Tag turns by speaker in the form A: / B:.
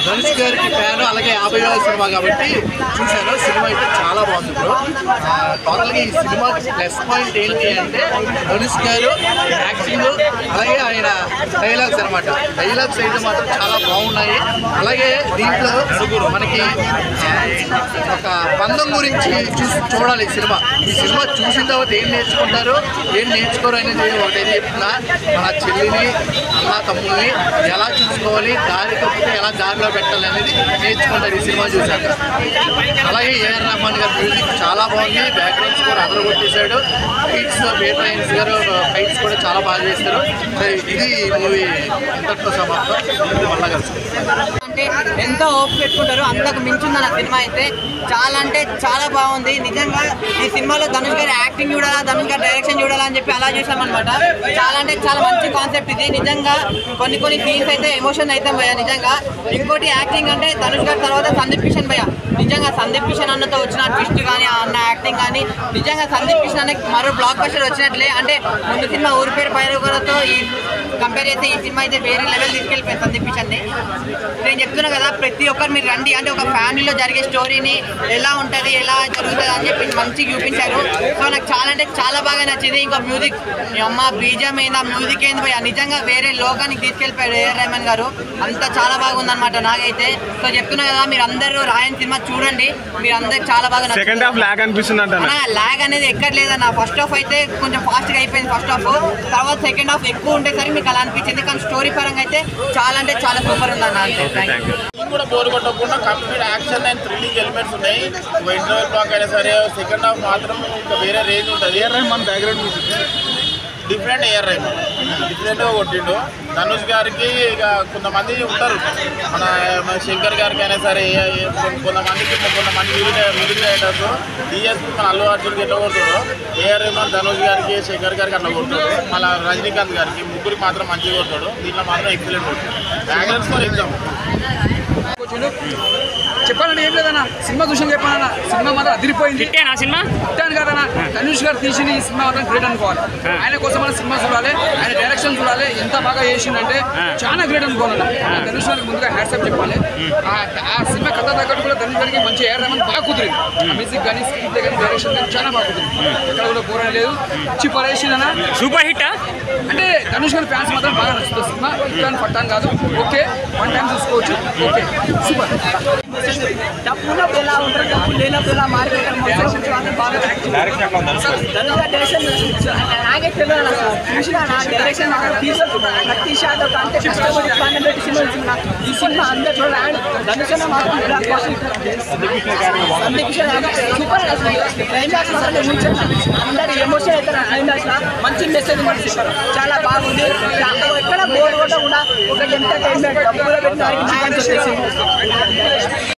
A: ధనుష్ గారికి ఫ్యాన్ అలాగే యాభై వేల సినిమా కాబట్టి చూశాను సినిమా అయితే చాలా బాగుంది బ్రో టోటల్గా ఈ సినిమా ప్లస్ పాయింట్ ఏంటి అంటే ధనుష్ గారు యాక్టింగ్ అలాగే ఆయన డైలాగ్స్ అనమాట డైలాగ్స్ అయితే మాత్రం చాలా బాగున్నాయి అలాగే దీంట్లో మనకి ఆ, ఒక బంధం గురించి చూసి చూడాలి ఈ సినిమా ఈ సినిమా చూసిన తర్వాత ఏం నేర్చుకుంటారు ఏం నేర్చుకోరు అనేది ఒకటి చెప్తున్నా మన చెల్లిని అన్న తమ్ముల్ని ఎలా చూసుకోవాలి దారి తప్పితే ఎలా దారిలో పెట్టాలి అనేది నేర్చుకుంటారు ఈ సినిమా చూశాక అలాగే ఏఆర్ రహమాన్ గారి మ్యూజిక్ చాలా బాగుంది బ్యాక్గ్రౌండ్ స్కోర్ అదర కొట్టేశాడు ఫైట్స్ బేట్రైన్స్ గారు ఫైట్స్ కూడా చాలా బాగా చేస్తారు సో ఇది మూవీ ఇంతటితో సమాప్తం ఇది మళ్ళా కలుసుకుంటాం
B: అంటే ఎంతో ఓపిక పెట్టుకుంటారు అంతకు మించుంది నా సినిమా అయితే చాలా అంటే చాలా బాగుంది నిజంగా ఈ సినిమాలో ధనుష్ గారి యాక్టింగ్ చూడాలా ధనుష్ గారి డైరెక్షన్ చూడాలా అని చెప్పి అలా చూసామన్నమాట చాలా అంటే చాలా మంచి కాన్సెప్ట్ ఇది నిజంగా కొన్ని కొన్ని సీన్స్ అయితే ఎమోషన్ అయితే భయ నిజంగా ఇంకోటి యాక్టింగ్ అంటే ధనుష్ గారి తర్వాత సందీప్ కిషన్ భయ నిజంగా సందీప్ కిషన్ అన్నతో వచ్చిన ట్విస్ట్ కానీ ఆ అన్న యాక్టింగ్ కానీ నిజంగా సందీప్ కిషన్ అన్న మరో బ్లాక్ బస్టర్ వచ్చినట్లే అంటే ముందు సినిమా ఊరి పేరు పైరవతో ఈ కంపేర్ చేస్తే ఈ సినిమా అయితే వేరే లెవెల్ తీసుకెళ్ళిపోయింది సందీప్ కిషన్ని నేను చెప్తున్నా కదా ప్రతి ఒక్కరు మీరు రండి అంటే ఒక ఫ్యామిలీలో జరిగే స్టోరీని ఎలా ఉంటుంది ఎలా జరుగుతుంది అని చెప్పి మంచిగా చూపించారు సో నాకు చాలా అంటే చాలా బాగా నచ్చింది ఇంకా మ్యూజిక్ మీ అమ్మ బీజం ఏంది ఆ మ్యూజిక్ ఏంది భయ్యా నిజంగా వేరే లోకానికి తీసుకెళ్ళిపోయాడు ఏఆర్ రెహమాన్ గారు అంత చాలా బాగుందన్నమాట నాకైతే సో చెప్తున్నా కదా మీరు అందరూ రాయన్ సినిమా చూడండి మీరు అందరు చాలా బాగా నచ్చుతుంది.
C: సెకండ్ హాఫ్ లాగ్ అనిపిస్తుంది అంటాను
B: లాగ్ అనేది ఎక్కడ లేదన్న ఫస్ట్ హాఫ్ అయితే కొంచెం ఫాస్ట్ గా అయిపోయింది ఫస్ట్ హాఫ్ తర్వాత సెకండ్ హాఫ్ ఎక్కువ ఉండేసరికి మీకు అలా అనిపించింది కానీ స్టోరీ పరంగా అయితే చాలా అంటే చాలా సూపర్ ఉంది అన్న అంతే థ్యాంక్ యూ
D: ఇది కూడా బోర్ కొట్టకుండా complete action and thrilling elements ఉన్నాయి ఒక ఇంటర్వెల్ బ్లాక్ అయినా సరే సెకండ్ హాఫ్ మాత్రం ఇంకా వేరే రేంజ్ ఉంటుంది A R Rahman background music different A R Rahman డిఫరెంట్గా కొట్టిండు ధనుష్ గారికి ఇక కొంతమంది ఉంటారు మన మన శంకర్ గారికి అయినా సరే ఏ- ఏ- కొ- కొంతమందికి కొంతమంది మిగిలిన మిగిలిన రైటర్స్ డిఎస్పీ మన అల్లు అర్జున్కి ఎట్లా కొడుతాడు ఏఆర్ రెహమాన్ ధనుష్ గారికి శంకర్ గారికి అట్లా కొడతాడు మళ్ళీ రజనీకాంత్ గారికి ముగ్గురికి మాత్రం మంచిగా కొడతాడు దీంట్లో మాత్రం ఎక్సలెంట్ కొట్టాడు బ్యాక్గ్రౌండ్ స్కోర్ ఎగ్జామ్
E: కూర్చుండు చెప్పాలని ఏం లేదన్న సినిమా చూసి చెప్పానన్న సినిమా మాత్రం అదిరిపోయింది
F: హిట్టేనా సినిమా
E: ఇట్టాను కదన్న ధనుష్ గారు తీసిన ఈ సినిమా మాత్రం గ్రేట్ అనుకోవాలి ఆయన కోసం మన సినిమా చూడాలి ఆయన డైరెక్షన్ చూడాలి ఎంత బాగా చేసిండంటే చాలా గ్రేట్ అనుకోవాలన్న ధనుష్ గారికి ముందుగా హ్యాట్సప్ చెప్పాలి ఆ- ఆ సినిమా కథ తగ్గట్టు కూడా ధనుష్ గారికి మంచి ఏఆర్ రెహమాన్ బాగా కుదిరింది మ్యూజిక్ కానీ స్క్రీన్ కానీ డైరెక్షన్ కానీ చాలా బాగా కుదిరింది ఎక్కడ కూడా పోరాని లేదు వచ్చి పరేసిందన్న
F: సూపర్ హిట్టా
E: అంటే ధనుష్ గారి ఫ్యాన్స్ మాత్రం బాగా నచ్చుతుంది సినిమా ఇట్లాని పట్టాను కాదు ఓకే వన్ టైం చూసుకోవచ్చు ఓకే సూపర్
B: డబ్బు ఉన్నప్పుడు ఎలా ఉంటారు డబ్బు లేనప్పుడు ఎలా మారిపోతారు మనుషుల గురించి వాళ్ళని బాగా ధనుగా డైరెక్షన్ నాకే తెలియదు అసలు చూసిన నా డైరెక్షన్ తీసుకుంటున్నాను ప్రతి శాతం కంటే కష్టపడి పని పెట్టి సినిమా చూస్తున్నా ఈ సినిమా అందరూ చూడాలి ధనుషణ మాత్రం బ్లాక్ సూపర్ అసలు క్లైమాక్స్ మాత్రం ఊహించాను. అందరు ఎమోషన్ అవుతారు క్లైమాక్స్ మంచి మెసేజ్ మనకి చాలా బాగుంది ఎక్కడ బోర్ కొట్టకుండా ఒక ఎంటర్టైన్మెంట్ డబ్బులు పెట్టిన వారికి చూపించేసి